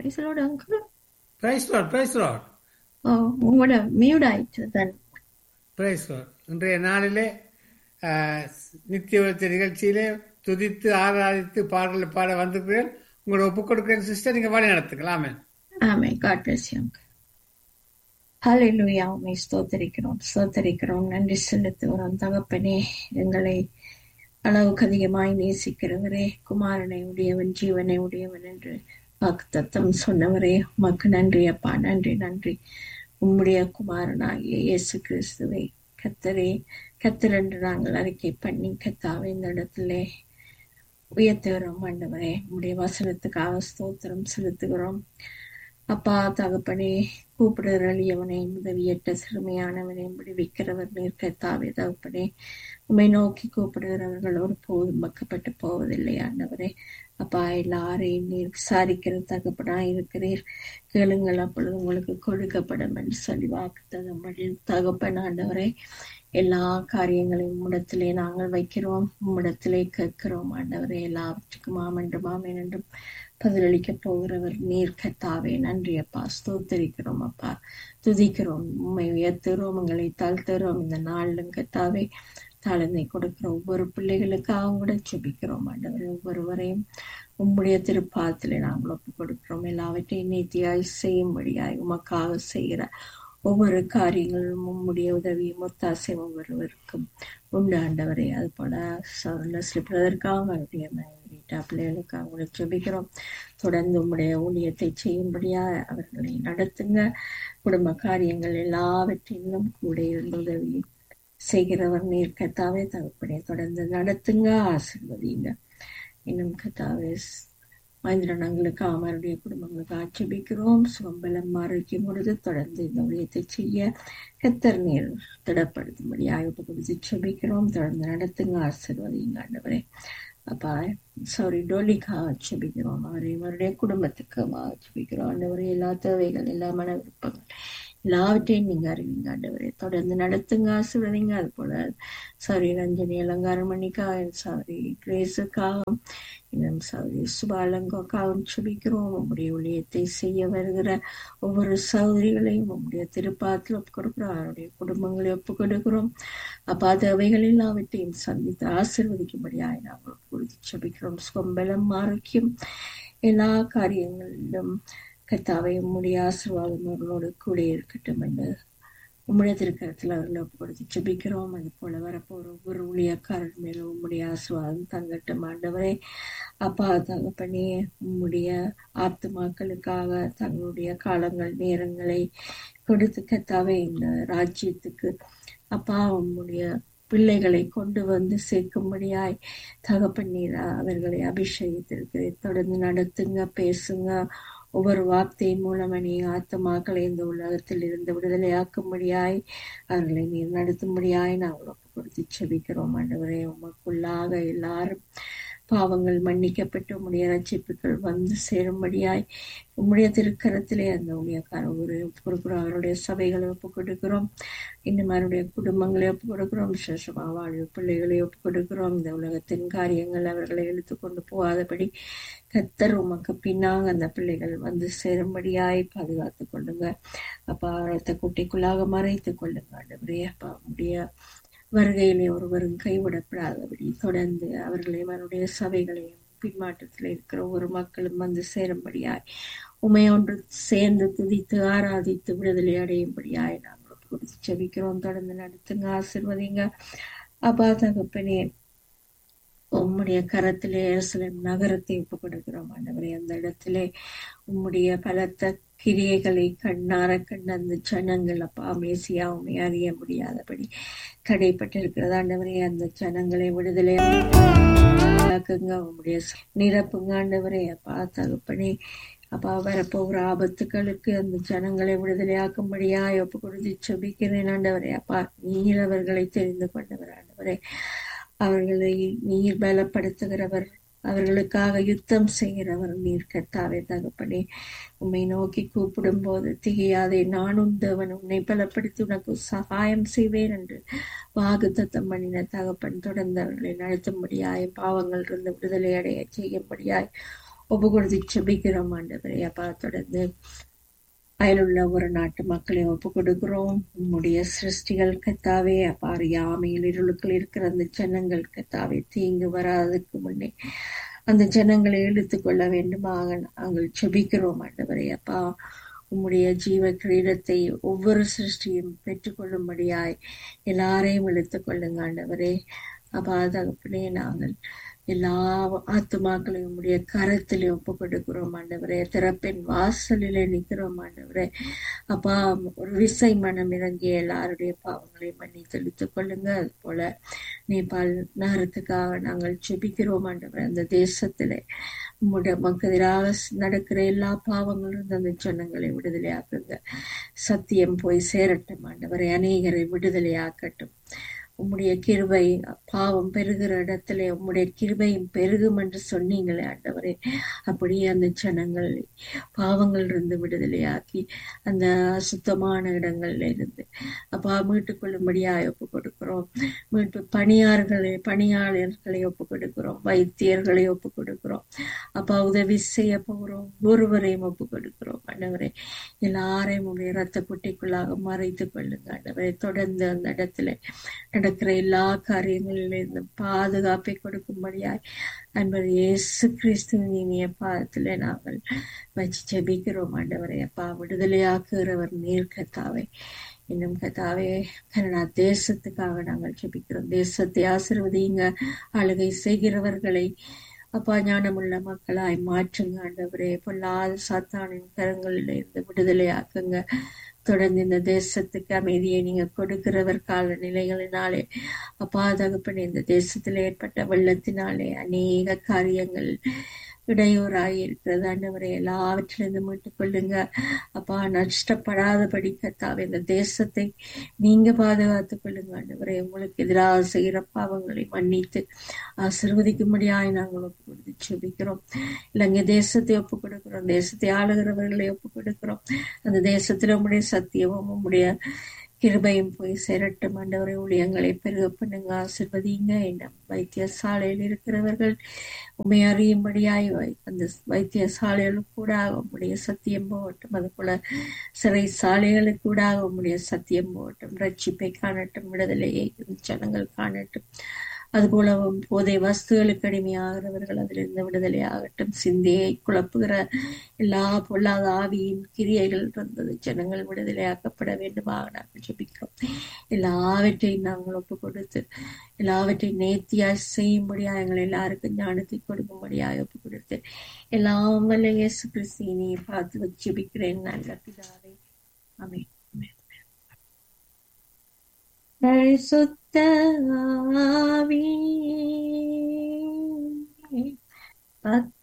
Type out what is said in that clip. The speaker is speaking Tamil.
பிரைஸலோட uncle praise lord praise lord oh உங்களோட மியூட் ஆயிடுச்சு தான் பிரைஸ் லார்ட் இன்றைய நாளிலே ஆஹ், நித்திய வெளிச்ச நிகழ்ச்சியிலே துதித்து ஆராதித்து பாடலை பாட வந்திருக்கிறேன் உங்களோட ஒப்புக் கொடுக்கிறேன் சிஸ்டர் நீங்க வழி நடத்துக்கலாமே ஆமே காட் பிளஸ் யூ அங்கிள் ஹalleluya உம்மை ஸ்தோத்திரிக்கிறோம் ஸ்தோத்திரிக்கிறோம் நன்றி செலுத்துகிறோம் தகப்பனே எங்களை அளவுக்கு அதிகமாய் நேசிக்கிறவரே குமாரனை உடையவன் ஜீவனை உடையவன் என்று வாக்குத்தத்தம் சொன்னவரே உமக்கு நன்றி அப்பா நன்றி நன்றி உம்முடைய குமாரனாகிய இயேசு கிறிஸ்துவை கத்தரே கத்தர் என்று நாங்கள் அறிக்கை பண்ணி கத்தாவை இந்த இடத்திலே உயர்த்துகிறோம் ஆண்டவரே உம்முடைய வசனத்துக்காக ஸ்தோத்திரம் செலுத்துகிறோம் அப்பா தகப்பனே கூப்பிடுகிற எளியவனை உதவியற்ற சிறுமையானவனை விடுவிக்கிறவர் நிற்கத்தாவே தகப்பனே உம்மை நோக்கி கூப்பிடுகிறவர்கள் ஒரு போதும் பக்கப்பட்டு போவதில்லை ஆண்டவரே அப்பா எல்லாரையும் நீர் விசாரிக்கிற தகப்பனா இருக்கிறீர் கேளுங்கள் அப்பொழுது உங்களுக்கு கொடுக்கப்படும் என்று சொல்லி வாக்கு தகப்பன் ஆண்டவரே எல்லா காரியங்களையும் உம்மிடத்திலே நாங்கள் வைக்கிறோம் உம்மிடத்திலே கேட்கிறோம் ஆண்டவரே எல்லாவற்றுக்கும் ஆமென்றும் ஆமென் என்றும் பதிலளிக்க போகிறவர் நீர் கத்தாவே நன்றி அப்பா ஸ்தோத்தரிக்கிறோம் அப்பா துதிக்கிறோம் உண்மை உயர்த்துகிறோம் உங்களை தாழ்த்துகிறோம் இந்த நாளிலும் கத்தாவே தாழ்ந்தை கொடுக்கிற ஒவ்வொரு பிள்ளைகளுக்காகவும் கூட செபிக்கிறோம் ஆண்டவரே ஒவ்வொருவரையும் உம்முடைய திருப்பாதத்திலே நாங்கள் ஒப்பு கொடுக்கிறோம் எல்லாவற்றையும் நீத்தியாய் செய்யும்படியாய் உமக்காக செய்கிற ஒவ்வொரு காரியங்களும் உம்முடைய உதவியும் ஒத்தாசை ஒவ்வொருவருக்கும் உண்டு ஆண்டவரே அது போல லெஸ்லி பிரதற்காக அவருடைய வீட்டா பிள்ளைகளுக்காக கூட ஜெபிக்கிறோம் தொடர்ந்து உம்முடைய ஊழியத்தை செய்யும்படியா அவர்களை நடத்துங்க குடும்ப காரியங்கள் எல்லாவற்றிலும் கூட இருந்து உதவி செய்கிறவர் நீர் கத்தாவே தகப்பனே தொடர்ந்து நடத்துங்க ஆசிர்வதிங்க இன்னும் கத்தாவே மகேந்திரனங்களுக்கு அவருடைய குடும்பங்களுக்கு ஆட்சேபிக்கிறோம் சுகம்பலம் ஆரோக்கியம் பொழுது தொடர்ந்து இந்த ஊழியத்தை செய்ய கத்தர் நீர் திடப்படுத்தும்படி ஆய்வு கொடுத்து செபிக்கிறோம் தொடர்ந்து நடத்துங்க ஆசிர்வதிங்க ஆண்டவரே அப்பா சாரி டோலிக்கா ஆட்சேபிக்கிறோம் அவரை அவருடைய குடும்பத்துக்கு ஆட்சேபிக்கிறோம் ஆண்டவரே எல்லா தேவைகள் எல்லா மன விருப்பங்கள் எல்லாவற்றையும் நீங்க அறிவிங்க ஆண்டவரே தொடர்ந்து நடத்துங்க ஆசிர்வதிங்க அது போல சாரி ரஞ்சனி அலங்காரம் பண்ணிக்கா சாரி கிரேஸுக்காக இன்னும் சௌரி சுபாலங்கோக்காகவும் சுபிக்கிறோம் உங்களுடைய ஊழியத்தை செய்ய வருகிற ஒவ்வொரு சௌதரிகளையும் உங்களுடைய திருப்பாத்தில் ஒப்பு கொடுக்கிறோம் அவருடைய குடும்பங்களை ஒப்பு கொடுக்கிறோம் அப்பா தேவைகள் எல்லாவற்றையும் சந்தித்து ஆசிர்வதிக்கும்படியாய் நாங்கள் கொடுத்து சுபிக்கிறோம் சொம்பலம் ஆரோக்கியம் எல்லா காரியங்களிலும் கத்தாவை உம்முடைய ஆசீர்வாதம் அவர்களோடு கூட இருக்கட்டும் என்று உம்முடைய திருக்கரத்தில் அவர்களை ஒப்பு கொடுத்து ஜெபிக்கிறோம் அது போல வரப்போற ஒவ்வொரு ஊழியக்காரர் மேலும் உம்முடைய ஆசீர்வாதம் தங்கட்டும் ஆண்டவரே அப்பா தகப்பனே உம்முடைய ஆத்துமாக்களுக்காக தங்களுடைய காலங்கள் நேரங்களை கொடுத்து கத்தாவே இந்த ராஜ்யத்துக்கு அப்பா உம்முடைய பிள்ளைகளை கொண்டு வந்து சேர்க்கும்படியாய் தகப்பன்னீர் அவர்களை அபிஷேகித்திருக்கிறேன் தொடர்ந்து நடத்துங்க பேசுங்க ஒவ்வொரு வார்த்தையின் மூலம் நீ ஆத்மாக்களை இந்த உலகத்தில் இருந்து விடுதலையாக்கும்படியாய் அவர்களை நீர் நடத்தும்படியாய் நாங்கள் ஒப்பு கொடுத்து செபிக்கிறோம் ஆண்டவரே உமக்குள்ளாக எல்லாரும் பாவங்கள் மன்னிக்கப்பட்டு உம்முடைய ரட்சிப்புகள் வந்து சேரும்படியாய் உம்முடைய திருக்கரத்திலே அந்த ஊழியக்கார ஒரு ஒப்பு கொடுக்கிறோம் அவருடைய சபைகளை ஒப்பு கொடுக்கிறோம் இன்னும் அவருடைய குடும்பங்களை ஒப்பு கொடுக்கிறோம் விசேஷமாக வாழ்வு பிள்ளைகளை ஒப்பு கொடுக்கிறோம் இந்த உலகத்தின் காரியங்கள் அவர்களை இழுத்து கொண்டு போகாதபடி கத்தர் உமக்கு பின்னாக அந்த பிள்ளைகள் வந்து சேரும்படியாய் பாதுகாத்துக் கொள்ளுங்க அப்பா ரத்த குட்டிக்குள்ளாக மறைத்துக் கொள்ளுங்க ஆண்டவரே அப்பா உடைய வருகையிலே ஒருவரும் கைவிடப்படாதபடி தொடர்ந்து அவர்களை அவருடைய சபைகளையும் பின்மாற்றத்தில் இருக்கிற ஒரு மக்களும் வந்து சேரும்படியாய் உமை ஒன்று சேர்ந்து துதித்து ஆராதித்து விடுதலை அடையும்படியாய் நாங்கள் கொடுத்து செபிக்கிறோம் தொடர்ந்து நடத்துங்க ஆசிர்வதிங்க அப்பா தகப்பனே உம்முடைய கரத்திலே எருசலேம் நகரத்தை ஒப்பு கொடுக்கிறோம் ஆண்டவரே அந்த இடத்திலே உம்முடைய பலத்த கிரியைகளை கண்ணார கண்ட அந்த ஜனங்கள் அப்பா மேசியா உண்மை அறிய முடியாதபடி தடைப்பட்டிருக்கிறது ஆண்டவரே அந்த ஜனங்களை விடுதலை ஆக்குங்க உம்முடைய நிரப்புங்க ஆண்டவரே அப்பா தகப்பனே அப்பா வரப்போகிற ஆபத்துக்களுக்கு அந்த ஜனங்களை விடுதலையாக்கும்படியா ஒப்பு கொடுத்து செபிக்கிறேன் ஆண்டவரே அப்பா நீர் அவர்களை தெரிந்து கொண்டவர் ஆண்டவரே அவர்களை நீர் பலப்படுத்துகிறவர் அவர்களுக்காக யுத்தம் செய்கிறவர் நீர் கத்தாவே தகப்பனே உம்மை நோக்கி கூப்பிடும் போது திகையாதே நானும் தேவன் உன்னை பலப்படுத்தி உனக்கு சகாயம் செய்வேன் என்று வாக்கு தத்தம் பண்ணின தகப்பன் தொடர்ந்து அவர்களை நடத்தும்படியாய் பாவங்கள் இருந்து விடுதலை அடைய செய்யும்படியாய் ஒப்பு கொடுத்து செபிக்கிறோம் ஆண்டவரே அப்பா தொடர்ந்து அயலுள்ள ஒரு நாட்டு மக்களை ஒப்பு கொடுக்கிறோம் உம்முடைய சிருஷ்டிகள் கத்தாவே அப்பா அறியாமையில் இருளுக்குள் இருக்கிற அந்த ஜனங்கள் கத்தாவே தீங்கு வராததுக்கு முன்னே அந்த ஜனங்களை இழுத்துக் கொள்ள வேண்டுமாக நாங்கள் செபிக்கிறோம் ஆண்டவரே அப்பா உம்முடைய ஜீவ கிரீடத்தை ஒவ்வொரு சிருஷ்டியும் பெற்றுக்கொள்ளும்படியாய் எல்லாரையும் இழுத்துக் கொள்ளுங்க ஆண்டவரே அப்பா தகப்பனே நாங்கள் எல்லா ஆத்துமாக்களையும் உம்முடைய கரத்திலே ஒப்பு கொடுக்கிறோம் ஆண்டவரே திறப்பின் வாசலிலே நிற்கிறோம் ஆண்டவரே அப்பா ஒரு விசை மனம் இறங்கி எல்லாருடைய பாவங்களை மன்னி தெளித்துக் கொள்ளுங்க அது போல நேபாள் நகரத்துக்காக நாங்கள் செபிக்கிறோம் ஆண்டவரே அந்த தேசத்திலே உம்முடைய மக்கள் எதிராக நடக்கிற எல்லா பாவங்களும் அந்த ஜனங்களை விடுதலையாக்குங்க சத்தியம் போய் சேரட்டும் ஆண்டவரை அநேகரை விடுதலையாக்கட்டும் உம்முடைய கிருபை பாவம் பெருகிற இடத்துல உம்முடைய கிருபையும் பெருகும் என்று சொன்னீங்களே ஆண்டவரே அப்படியே அந்த ஜனங்கள் பாவங்கள் இருந்து விடுதலையாக்கி அந்த சுத்தமான இடங்கள்ல இருந்து அப்பா மீட்டுக் கொள்ளும்படியாக ஒப்பு கொடுக்கிறோம் மீட்டு பணியாளர்களை பணியாளர்களை ஒப்பு கொடுக்கிறோம் வைத்தியர்களை ஒப்பு கொடுக்கிறோம் அப்பா உதவி செய்ய போகிறோம் ஒருவரையும் ஒப்பு கொடுக்கிறோம் ஆண்டவரே எல்லாரையும் உடைய ரத்த குட்டிக்குள்ளாக மறைத்துக் கொள்ளுங்க ஆண்டவரை தொடர்ந்து அந்த இடத்துல நடக்கிற எல்லா காரியங்களிலிருந்து பாதுகாப்பை கொடுக்கும்படியாய் அன்பர் இயேசு கிறிஸ்துவின் இனிய பாதத்துல நாங்கள் வச்சு ஜெபிக்கிறோம் ஆண்டவரை அப்பா விடுதலையாக்குகிறவர் நீர் கத்தாவை இன்னும் கத்தாவே கனடா தேசத்துக்காக நாங்கள் ஜெபிக்கிறோம் தேசத்தை ஆசிர்வதிங்க ஆளுகை செய்கிறவர்களை அப்பா ஞானமுள்ள மக்களாய் மாற்றுங்க ஆண்டவரே பொல்லாத சாத்தானின் கரங்களில் இருந்து விடுதலையாக்குங்க தொடர்ந்து இந்த தேசத்துக்கு அமைதியை நீங்க கொடுக்கிறவர் கால நிலைகளினாலே அப்பா தகப்பன் இந்த தேசத்தில் ஏற்பட்ட வெள்ளத்தினாலே அநேக காரியங்கள் இடையூறாகி இருக்கிறது ஆண்டவரை எல்லாவற்றிலிருந்து மீட்டுக் கொள்ளுங்க அப்பா நஷ்டப்படாதபடி கத்தாவே இந்த தேசத்தை நீங்க பாதுகாத்துக் கொள்ளுங்க ஆண்டவரை உங்களுக்கு எதிராக செய்கிற பாவங்களை மன்னித்து ஆசிர்வதிக்கும்படியாய் நாங்கள் ஒப்பு கொடுத்து செபிக்கிறோம் இலங்கை தேசத்தை ஒப்பு கொடுக்கிறோம் தேசத்தை ஆளுகிறவர்களை ஒப்பு கொடுக்கிறோம் அந்த தேசத்துல உம்முடைய சத்தியமும் உம்முடைய கிருபையும் போய் சேரட்டும் ஆண்டவரை ஊழியங்களை பெருக பண்ணுங்க ஆசிர்வதிங்க என்ன வைத்தியசாலையில் இருக்கிறவர்கள் உண்மை அறியும்படியாய் அந்த வைத்தியசாலைகளுக்கு கூட உம்முடைய சத்தியம் போகட்டும் அது போல சிறை சாலைகளுக்கு கூட உம்முடைய சத்தியம் போகட்டும் ரட்சிப்பை காணட்டும் விடுதலையை ஜனங்கள் காணட்டும் அதுபோல போதை வஸ்துகளுக்கு அடிமையாகிறவர்கள் அதிலிருந்து விடுதலை ஆகட்டும் சிந்தையை குழப்புகிற எல்லா பொல்லாத ஆவியின் கிரியைகள் இருந்தது ஜனங்கள் விடுதலையாக்கப்பட வேண்டுமாக நாங்கள் ஜெபிக்கிறோம் எல்லாவற்றையும் நாங்கள் ஒப்பு கொடுத்து எல்லாவற்றையும் நேர்த்தியாய் செய்யும்படியா எங்கள் எல்லாருக்கும் ஞானத்தை கொடுக்கும்படியாக ஒப்பு கொடுத்து எல்லாம் வல்ல இயேசு கிறிஸ்தினை பார்த்து வச்சு ஜெபிக்கிறேன் நல்ல பிதாவே அமேன் பரிசுத்த ஆவி பக்தி